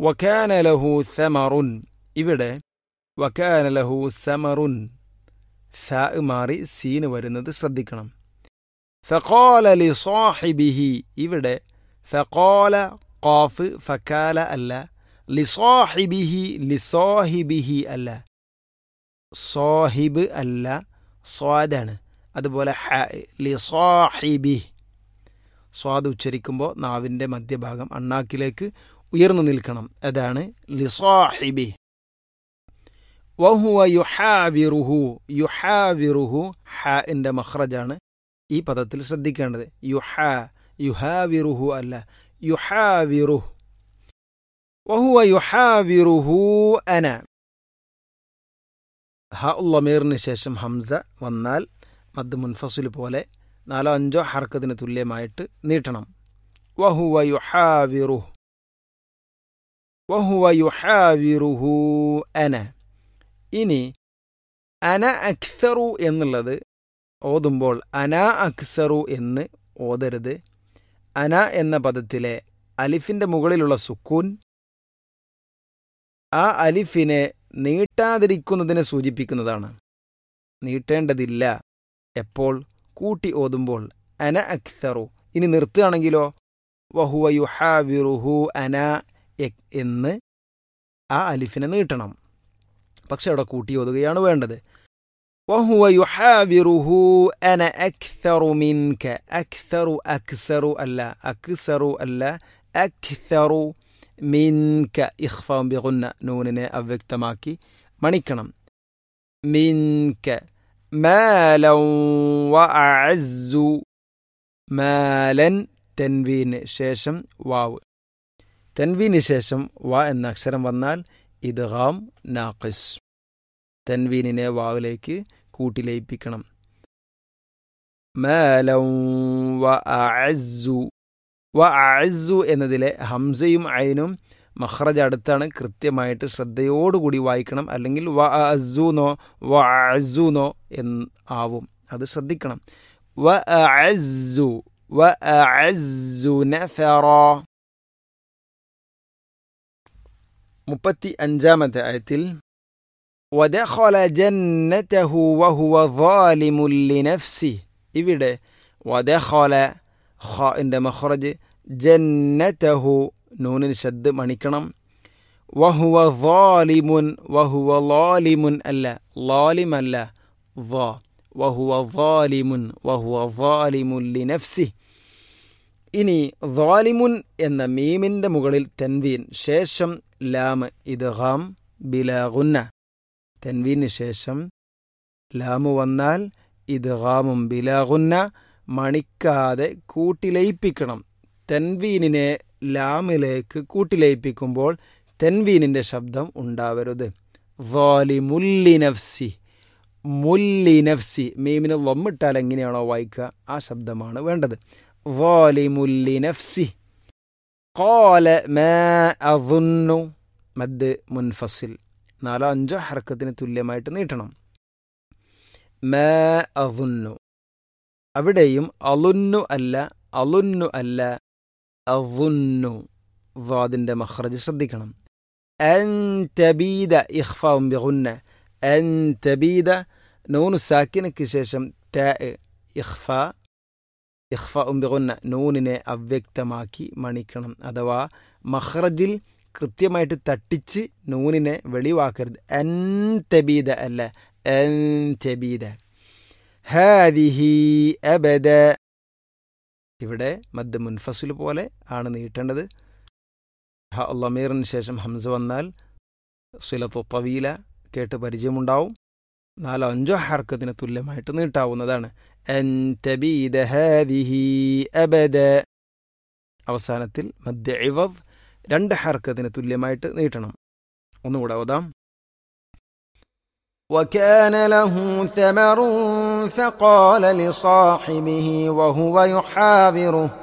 വക്കാന ലഹു സമറുൻ ഇവിടെ വക്കാന ലഹു സമറുൻ ഫ മാറി സീന് വരുന്നത് ശ്രദ്ധിക്കണം ഫഖാല ലി സാഹിബിഹി ഇവിടെ ഫഖാല ഖാഫ് ഫക്കാല അല്ല ലിസാഹിബിഹി ലിസാഹിബിഹി അല്ല സാഹിബ് അല്ല സ്വാദാണ് അതുപോലെ ഹ ലിസാഹിബി സ്വാദ് ഉച്ചരിക്കുമ്പോൾ നാവിൻ്റെ മധ്യഭാഗം അണ്ണാക്കിലേക്ക് ഉയർന്നു നിൽക്കണം അതാണ് ലിസാഹിബി വഹുവ യുഹാവിറുഹു യുഹാവിറുഹു ഹ എൻ്റെ മഹ്റജാണ് ഈ പദത്തിൽ ശ്രദ്ധിക്കേണ്ടത് യുഹാ യുഹാവിറുഹു അല്ല യുഹാവിറുഹു വഹുവ യുഹാവിറുഹു അന ഹ ഉള്ളമീറിന് ശേഷം ഹംസ വന്നാൽ മദ് മുൻഫസുൽ പോലെ നാലോ അഞ്ചോ ഹർക്കത്തിന് തുല്യമായിട്ട് നീട്ടണം വഹുവ യുഹാവിറുഹു വഹുവ യുഹാവിറുഹു അന ഇനി അന അക്സറു എന്നുള്ളത് ഓതുമ്പോൾ അന അക്സറു എന്ന് ഓതരുത് അന എന്ന പദത്തിലെ അലിഫിൻ്റെ മുകളിലുള്ള സുക്കൂൻ ആ അലിഫിനെ നീട്ടാതിരിക്കുന്നതിനെ സൂചിപ്പിക്കുന്നതാണ് നീട്ടേണ്ടതില്ല എപ്പോൾ കൂട്ടി ഓതുമ്പോൾ അന അക്സറു ഇനി നിർത്തുകയാണെങ്കിലോ വഹുവ യുഹാവിറുഹു അന എന്ന് ആ അലിഫിനെ നീട്ടണം പക്ഷെ അവിടെ കൂട്ടി ഓതുകയാണ് വേണ്ടത് വഹുവ യുഹാവിറുഹു അന അക്സറു മിൻക അക്സറു അക്സറു അല്ല അക്സറു അല്ല അക്സറു മിൻക ഇഖ്ഫാം ബിഗുന്ന നൂനിനെ അവ്യക്തമാക്കി മണിക്കണം മിൻക മാലൻ വഅഅസ്സു മാലൻ തെൻവീന് ശേഷം വാവ് തെൻവീന് ശേഷം വ എന്ന അക്ഷരം വന്നാൽ ഇദ്ഗാം നാഖിസ് തെൻവീനിനെ വാവിലേക്ക് കൂട്ടിലയിപ്പിക്കണം മാലൻ വഅഅസ്സു വഅഅസ്സു എന്നതിലെ ഹംസയും ഐനും മഹ്റജ് അടുത്താണ് കൃത്യമായിട്ട് ശ്രദ്ധയോടുകൂടി വായിക്കണം അല്ലെങ്കിൽ വ അസുനോ വ അസുനോ എന്ന് ആവും അത് ശ്രദ്ധിക്കണം വ അസു വ അസു നഫറ മുപ്പത്തി അഞ്ചാമത്തെ ആയത്തിൽ വദഖല ജന്നതഹു വഹുവ ظالم لنفسه ഇവിടെ വദഖല ഖാഇന്റെ മഖ്റജ് ജന്നതഹു നൂനിന് ശബ്ദ് മണിക്കണം വഹുവ ظالമുൻ വഹുവ ലാലിമുൻ അല്ല ലാലിം അല്ല ظ വഹുവ ظالമുൻ വഹുവ ظالമുൻ ലിനഫ്സി ഇനി ظالമുൻ എന്ന മീമിൻ്റെ മുകളിൽ തെൻവീൻ ശേഷം ലാം ഇദ്ഗാം ബിലാഗുന്ന തെൻവീന് ശേഷം ലാമു വന്നാൽ ഇദ്ഗാമും ബിലാഗുന്ന മണിക്കാതെ കൂട്ടിലയിപ്പിക്കണം തെൻവീനിനെ ലാമിലേക്ക് കൂട്ടിലയിപ്പിക്കുമ്പോൾ തെൻവീനിൻ്റെ ശബ്ദം ഉണ്ടാവരുത് വാലിമുല്ലി നഫ്സി മുല്ലി നഫ്സി മീമിന് ലൊമ്മിട്ടാൽ എങ്ങനെയാണോ വായിക്കുക ആ ശബ്ദമാണ് വേണ്ടത് വാലിമുല്ലി നഫ്സി കോല മേ അവുന്നു മദ് മുൻഫസിൽ നാലോ അഞ്ചോ ഹർക്കത്തിന് തുല്യമായിട്ട് നീട്ടണം മേ അവുന്നു അവിടെയും അലുന്നു അല്ല അലുന്നു അല്ല അവുന്നു വാദിന്റെ മഖ്റജ് ശ്രദ്ധിക്കണം അൻ തബീദ ഇഖ്ഫാവും ബിഗുന്ന അൻ തബീദ നൂനു സാക്കിനയ്ക്ക് ശേഷം ത ഇഖ്ഫ ഇഖ്ഫാവും ബിഗുന്ന നൂനിനെ അവ്യക്തമാക്കി മണിക്കണം അഥവാ മഖ്റജിൽ കൃത്യമായിട്ട് തട്ടിച്ച് നൂനിനെ വെളിവാക്കരുത് അൻ തബീദ അല്ല അൻ തബീദ ഹാദിഹി അബദ ഇവിടെ മദ് മുൻഫസിൽ പോലെ ആണ് നീട്ടേണ്ടത് ഹ ലമീറിന് ശേഷം ഹംസ വന്നാൽ സുലത്തു തവീല കേട്ട് പരിചയമുണ്ടാവും നാലോ അഞ്ചോ ഹർക്കത്തിന് തുല്യമായിട്ട് നീട്ടാവുന്നതാണ് അൻ തബീദ ഹാദിഹി അബദ അവസാനത്തിൽ മദ്യ ഇവദ് രണ്ട് ഹർക്കത്തിന് തുല്യമായിട്ട് നീട്ടണം ഒന്നുകൂടെ ഓതാം وكان له ثمر فقال لصاحبه وهو يحاوره